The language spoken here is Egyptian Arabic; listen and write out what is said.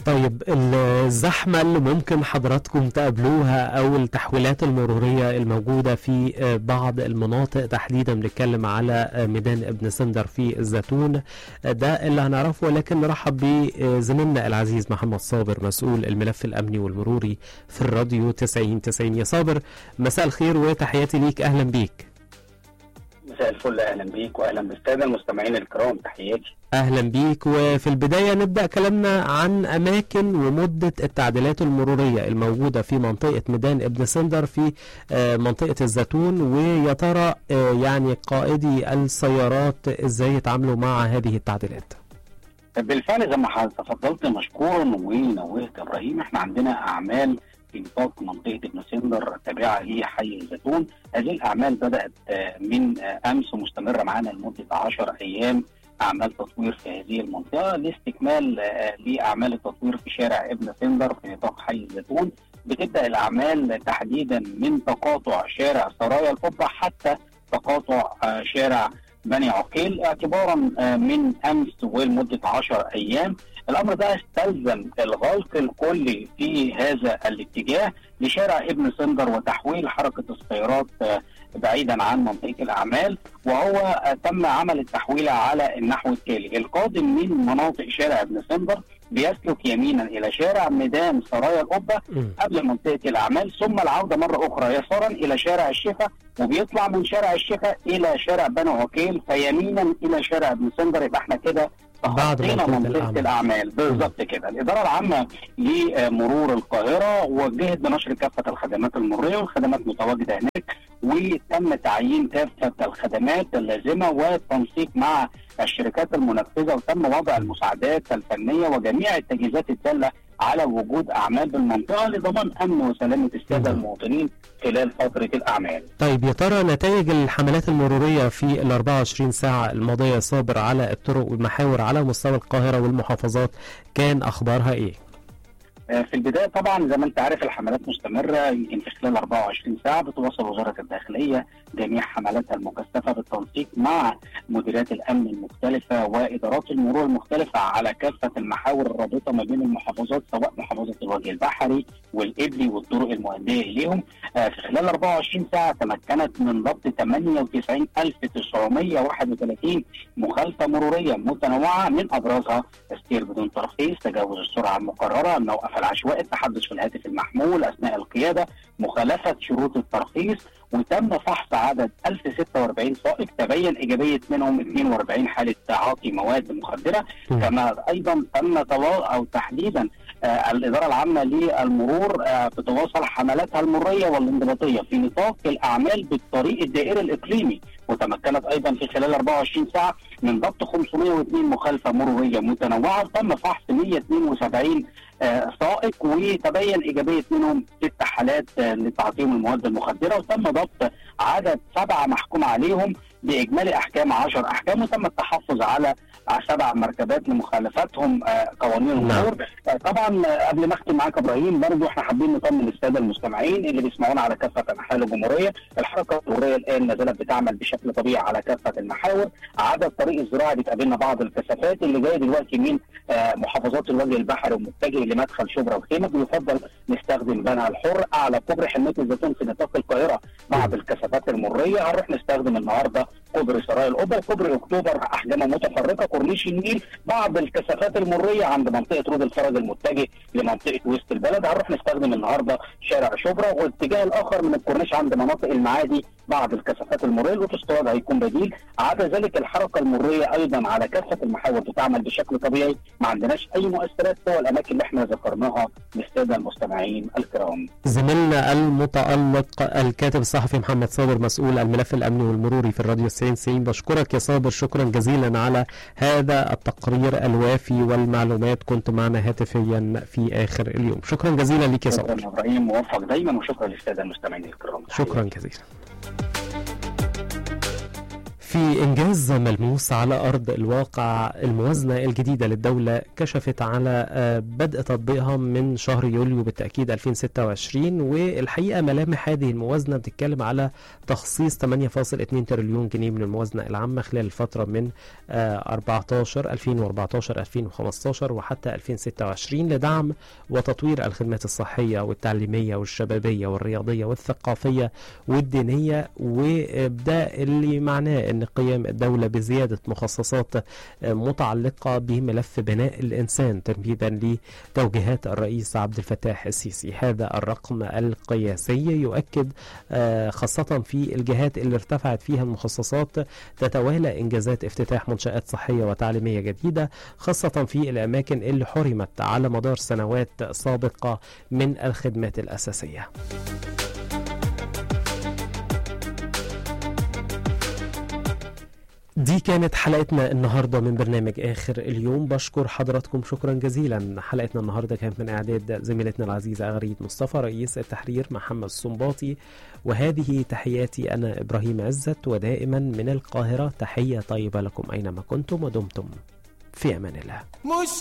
طيب الزحمة اللي ممكن حضراتكم تقابلوها أو التحويلات المرورية الموجودة في آه، بعض المناطق تحديدا بنتكلم على آه، ميدان ابن سندر في الزيتون آه، ده اللي هنعرفه ولكن نرحب بزميلنا العزيز محمد صابر مسؤول الملف الأمني والمروري في الراديو 90 90 يا صابر مساء الخير وتحياتي ليك أهلا بيك مساء الفل اهلا بيك واهلا بالساده المستمعين الكرام تحياتي أهلا بيك وفي البداية نبدأ كلامنا عن أماكن ومدة التعديلات المرورية الموجودة في منطقة ميدان ابن سندر في آه، منطقة الزيتون ويا ترى آه، يعني قائدي السيارات إزاي يتعاملوا مع هذه التعديلات بالفعل زي ما حضرتك تفضلت مشكورا ونوهت ابراهيم احنا عندنا اعمال في نطاق منطقه ابن سندر التابعه لحي الزيتون هذه الاعمال بدات آه، من آه، امس ومستمره معانا لمده 10 ايام اعمال تطوير في هذه المنطقه لاستكمال آه، لاعمال التطوير في شارع ابن سندر في نطاق حي الزيتون بتبدا الاعمال تحديدا من تقاطع شارع سرايا القبه حتى تقاطع آه، شارع بني عقيل اعتبارا آه، من امس ولمده 10 ايام الامر ده استلزم الغلق الكلي في هذا الاتجاه لشارع ابن سندر وتحويل حركه السيارات آه، بعيدا عن منطقه الاعمال وهو آه، تم عمل التحويل على النحو التالي القادم من مناطق شارع ابن سندر بيسلك يمينا الى شارع ميدان سرايا القبه مم. قبل منطقه الاعمال ثم العوده مره اخرى يسارا الى شارع الشفا وبيطلع من شارع الشفا الى شارع بنو عقيل فيمينا الى شارع ابن سندر يبقى احنا كده بعد تخطينا منطقة منطقه الأعمال. الاعمال بالظبط كده الاداره العامه لمرور القاهره وجهت بنشر كافه الخدمات المروريه والخدمات متواجده هناك وتم تعيين كافه الخدمات اللازمه والتنسيق مع الشركات المنفذه وتم وضع المساعدات الفنيه وجميع التجهيزات الداله على وجود اعمال بالمنطقه لضمان امن وسلامه الساده نعم. المواطنين خلال فتره الاعمال. طيب يا ترى نتائج الحملات المرورية في ال 24 ساعة الماضية يا صابر على الطرق والمحاور على مستوى القاهرة والمحافظات كان أخبارها إيه؟ آه، في البدايه طبعا زي ما انت عارف الحملات مستمره يمكن في خلال 24 ساعه بتواصل وزاره الداخليه جميع حملاتها المكثفه بالتنسيق مع مديريات الامن المختلفه وادارات المرور المختلفه على كافه المحاور الرابطه ما بين المحافظات سواء محافظه الوجه البحري والابلي والطرق المؤديه اليهم آه، في خلال 24 ساعه تمكنت من ضبط 98931 مخالفه مروريه متنوعه من ابرزها السير بدون ترخيص، تجاوز السرعه المقرره، الموقف العشوائي، التحدث في الهاتف المحمول اثناء القياده، مخالفه شروط الترخيص، وتم فحص عدد 1046 سائق تبين ايجابيه منهم 42 حاله تعاطي مواد مخدره، مم. كما ايضا تم توا او تحديدا آه الاداره العامه للمرور آه بتواصل حملاتها المريه والانضباطيه في نطاق الاعمال بالطريق الدائري الاقليمي وتمكنت ايضا في خلال 24 ساعه من ضبط 502 مخالفه مروريه متنوعه تم فحص 172 آه، سائق وتبين ايجابيه منهم ست حالات آه، لتعاطيهم المواد المخدره وتم ضبط عدد سبعه محكوم عليهم باجمالي احكام 10 احكام وتم التحفظ على سبع مركبات لمخالفتهم آه، قوانين المرور آه، طبعا آه، قبل ما اختم معاك ابراهيم برضو احنا حابين نطمن الساده المستمعين اللي بيسمعونا على كافه انحاء الجمهوريه الحركه المروريه الان ما زالت بتعمل بشكل طبيعي على كافه المحاور عدا الطريق الزراعي بتقابلنا بعض الكثافات اللي جايه دلوقتي من آه، محافظات الوجه البحري ومتجه لمدخل شبرا وخيمه بيفضل نستخدم بنها الحر اعلى كوبري حميه الزيتون في نطاق القاهره بعض الكثافات المريه هنروح نستخدم النهارده كوبري سرايا القبه كوبري اكتوبر احجامه متفرقه كورنيش النيل بعض الكثافات المريه عند منطقه رود الفرج المتجه لمنطقه وسط البلد هنروح نستخدم النهارده شارع شبرا والاتجاه الاخر من الكورنيش عند مناطق المعادي بعض الكثافات المريه الاوتوستراد هيكون بديل عدا ذلك الحركه المريه ايضا على كافه المحاور بتعمل بشكل طبيعي ما عندناش اي مؤثرات سوى الاماكن اللي احنا ذكرناها للساده المستمعين الكرام زميلنا المتألق الكاتب الصحفي محمد صابر مسؤول الملف الأمني والمروري في الراديو 90 90 بشكرك يا صابر شكرا جزيلا على هذا التقرير الوافي والمعلومات كنت معنا هاتفيا في آخر اليوم شكرا جزيلا لك يا شكرا صابر ابراهيم موفق دايما وشكرا للساده المستمعين الكرام شكرا جزيلا في إنجاز ملموس على أرض الواقع الموازنة الجديدة للدولة كشفت على بدء تطبيقها من شهر يوليو بالتأكيد 2026 والحقيقة ملامح هذه الموازنة بتتكلم على تخصيص 8.2 تريليون جنيه من الموازنة العامة خلال الفترة من 14 2014 2015 وحتى 2026 لدعم وتطوير الخدمات الصحية والتعليمية والشبابية والرياضية والثقافية والدينية وده اللي معناه ان قيام الدولة بزيادة مخصصات متعلقة بملف بناء الانسان تنفيذا لتوجيهات الرئيس عبد الفتاح السيسي هذا الرقم القياسي يؤكد خاصة في الجهات اللي ارتفعت فيها المخصصات تتوالى انجازات افتتاح منشآت صحية وتعليمية جديدة خاصة في الاماكن اللي حرمت على مدار سنوات سابقة من الخدمات الاساسية. دي كانت حلقتنا النهاردة من برنامج آخر اليوم بشكر حضراتكم شكرا جزيلا حلقتنا النهاردة كانت من إعداد زميلتنا العزيزة أغريد مصطفى رئيس التحرير محمد الصنباطي وهذه تحياتي أنا إبراهيم عزت ودائما من القاهرة تحية طيبة لكم أينما كنتم ودمتم في أمان الله مش